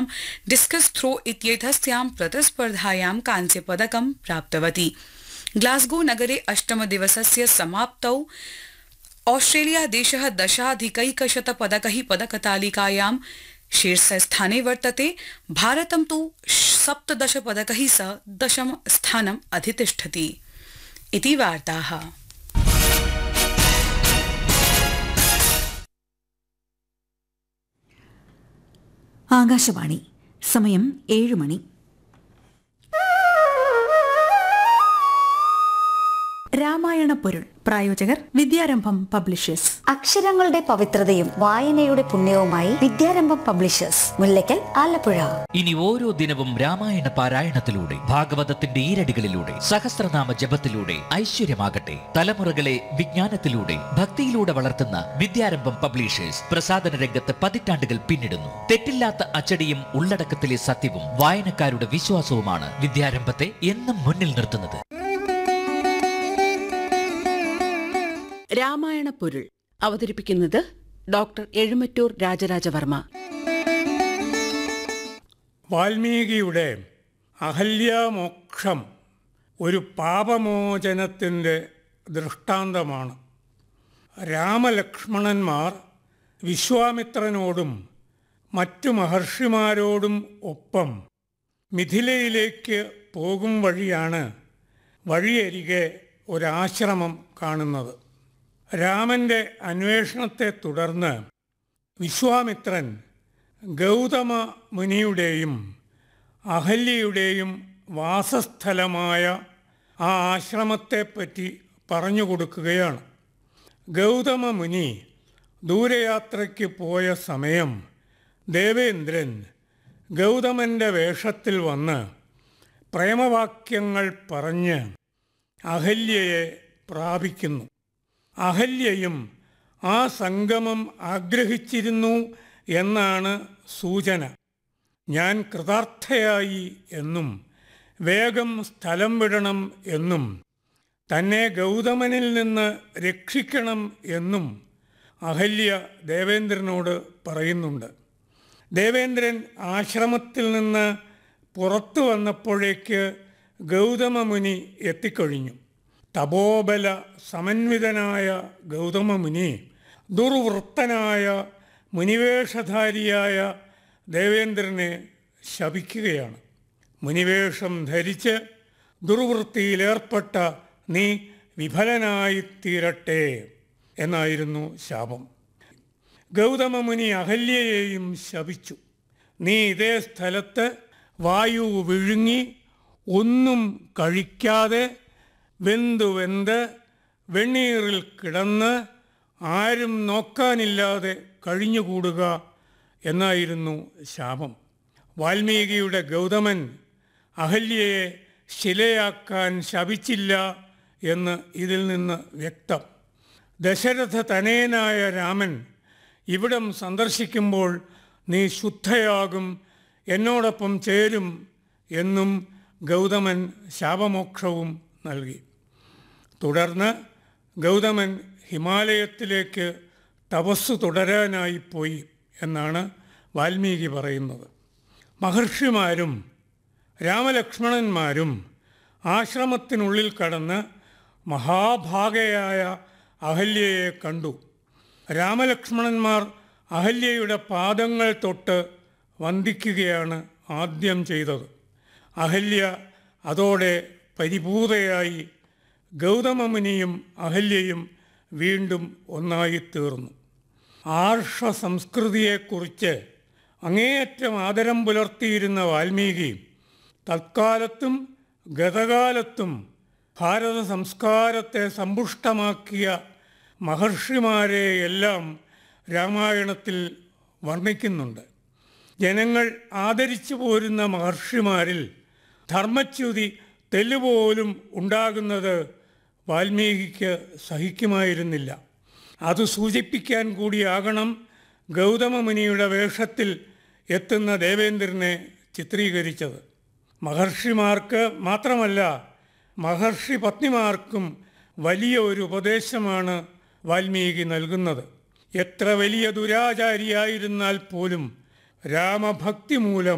discus throw इत्येतस्यां प्रतिस्पर्धायां कांस्यपदकं प्राप्तवती Glasgow नगरे अष्टमदिवसस्य समाप्तौ Australia देशः दशाधिकैकशतपदकैः पदकतालिकायां शीर्षस्थाने वर्तते भारतं तु सप्तदशपदकैः सह दशम स्थानम् अधितिष्ठति इति वार्ताः ആകാശവാണി സമയം ഏഴ് മണി രാമായണ പൊരുൾ പ്രായോജകർ വിദ്യാരംഭം പബ്ലിഷേഴ്സ് അക്ഷരങ്ങളുടെ പവിത്രതയും വായനയുടെ പുണ്യവുമായി വിദ്യാരംഭം പബ്ലിഷേഴ്സ് മുല്ലയ്ക്കൽ ആലപ്പുഴ ഇനി ഓരോ ദിനവും രാമായണ പാരായണത്തിലൂടെ ഭാഗവതത്തിന്റെ ഈരടികളിലൂടെ സഹസ്രനാമ ജപത്തിലൂടെ ഐശ്വര്യമാകട്ടെ തലമുറകളെ വിജ്ഞാനത്തിലൂടെ ഭക്തിയിലൂടെ വളർത്തുന്ന വിദ്യാരംഭം പബ്ലിഷേഴ്സ് പ്രസാദന രംഗത്ത് പതിറ്റാണ്ടുകൾ പിന്നിടുന്നു തെറ്റില്ലാത്ത അച്ചടിയും ഉള്ളടക്കത്തിലെ സത്യവും വായനക്കാരുടെ വിശ്വാസവുമാണ് വിദ്യാരംഭത്തെ എന്നും മുന്നിൽ നിർത്തുന്നത് രാമായണ പൊരുൾ അവതരിപ്പിക്കുന്നത് ഡോക്ടർ എഴുമറ്റൂർ രാജരാജവർമ്മ വാൽമീകിയുടെ അഹല്യാമോക്ഷം ഒരു പാപമോചനത്തിൻ്റെ ദൃഷ്ടാന്തമാണ് രാമലക്ഷ്മണന്മാർ വിശ്വാമിത്രനോടും മറ്റു മഹർഷിമാരോടും ഒപ്പം മിഥിലയിലേക്ക് പോകും വഴിയാണ് വഴിയരികെ ഒരാശ്രമം കാണുന്നത് രാമൻ്റെ അന്വേഷണത്തെ തുടർന്ന് വിശ്വാമിത്രൻ ഗൗതമ മുനിയുടെയും അഹല്യയുടെയും വാസസ്ഥലമായ ആ ആശ്രമത്തെപ്പറ്റി പറഞ്ഞു കൊടുക്കുകയാണ് ഗൗതമ മുനി ദൂരയാത്രയ്ക്ക് പോയ സമയം ദേവേന്ദ്രൻ ഗൗതമൻ്റെ വേഷത്തിൽ വന്ന് പ്രേമവാക്യങ്ങൾ പറഞ്ഞ് അഹല്യയെ പ്രാപിക്കുന്നു അഹല്യയും ആ സംഗമം ആഗ്രഹിച്ചിരുന്നു എന്നാണ് സൂചന ഞാൻ കൃതാർത്ഥയായി എന്നും വേഗം സ്ഥലം വിടണം എന്നും തന്നെ ഗൗതമനിൽ നിന്ന് രക്ഷിക്കണം എന്നും അഹല്യ ദേവേന്ദ്രനോട് പറയുന്നുണ്ട് ദേവേന്ദ്രൻ ആശ്രമത്തിൽ നിന്ന് പുറത്തു വന്നപ്പോഴേക്ക് ഗൗതമമുനി എത്തിക്കഴിഞ്ഞു തപോബല സമന്വിതനായ ഗൗതമമുനി ദുർവൃത്തനായ മുനിവേഷധാരിയായ ദേവേന്ദ്രനെ ശപിക്കുകയാണ് മുനിവേഷം ധരിച്ച് ദുർവൃത്തിയിലേർപ്പെട്ട നീ വിഫലനായിത്തീരട്ടെ എന്നായിരുന്നു ശാപം ഗൗതമമുനി അഹല്യയെയും ശപിച്ചു നീ ഇതേ സ്ഥലത്ത് വായു വിഴുങ്ങി ഒന്നും കഴിക്കാതെ വെന്തു വെന്ത് വെണ്ണീറിൽ കിടന്ന് ആരും നോക്കാനില്ലാതെ കഴിഞ്ഞുകൂടുക എന്നായിരുന്നു ശാപം വാൽമീകിയുടെ ഗൗതമൻ അഹല്യയെ ശിലയാക്കാൻ ശപിച്ചില്ല എന്ന് ഇതിൽ നിന്ന് വ്യക്തം ദശരഥ തനയനായ രാമൻ ഇവിടം സന്ദർശിക്കുമ്പോൾ നീ ശുദ്ധയാകും എന്നോടൊപ്പം ചേരും എന്നും ഗൗതമൻ ശാപമോക്ഷവും നൽകി തുടർന്ന് ഗൗതമൻ ഹിമാലയത്തിലേക്ക് തപസ്സു തുടരാനായി പോയി എന്നാണ് വാൽമീകി പറയുന്നത് മഹർഷിമാരും രാമലക്ഷ്മണന്മാരും ആശ്രമത്തിനുള്ളിൽ കടന്ന് മഹാഭാഗയായ അഹല്യയെ കണ്ടു രാമലക്ഷ്മണന്മാർ അഹല്യയുടെ പാദങ്ങൾ തൊട്ട് വന്ദിക്കുകയാണ് ആദ്യം ചെയ്തത് അഹല്യ അതോടെ പരിപൂതയായി ഗൗതമമുനിയും അഹല്യയും വീണ്ടും ഒന്നായി തീർന്നു ആർഷ സംസ്കൃതിയെക്കുറിച്ച് അങ്ങേയറ്റം ആദരം പുലർത്തിയിരുന്ന വാൽമീകി തത്കാലത്തും ഗതകാലത്തും ഭാരത സംസ്കാരത്തെ സമ്പുഷ്ടമാക്കിയ മഹർഷിമാരെയെല്ലാം രാമായണത്തിൽ വർണ്ണിക്കുന്നുണ്ട് ജനങ്ങൾ ആദരിച്ചു പോരുന്ന മഹർഷിമാരിൽ ധർമ്മച്യുതി തെല്ലുപോലും ഉണ്ടാകുന്നത് വാൽമീകിക്ക് സഹിക്കുമായിരുന്നില്ല അത് സൂചിപ്പിക്കാൻ കൂടിയാകണം ഗൗതമമുനിയുടെ വേഷത്തിൽ എത്തുന്ന ദേവേന്ദ്രനെ ചിത്രീകരിച്ചത് മഹർഷിമാർക്ക് മാത്രമല്ല മഹർഷി പത്നിമാർക്കും വലിയ ഒരു ഉപദേശമാണ് വാൽമീകി നൽകുന്നത് എത്ര വലിയ ദുരാചാരിയായിരുന്നാൽ പോലും രാമഭക്തി മൂലം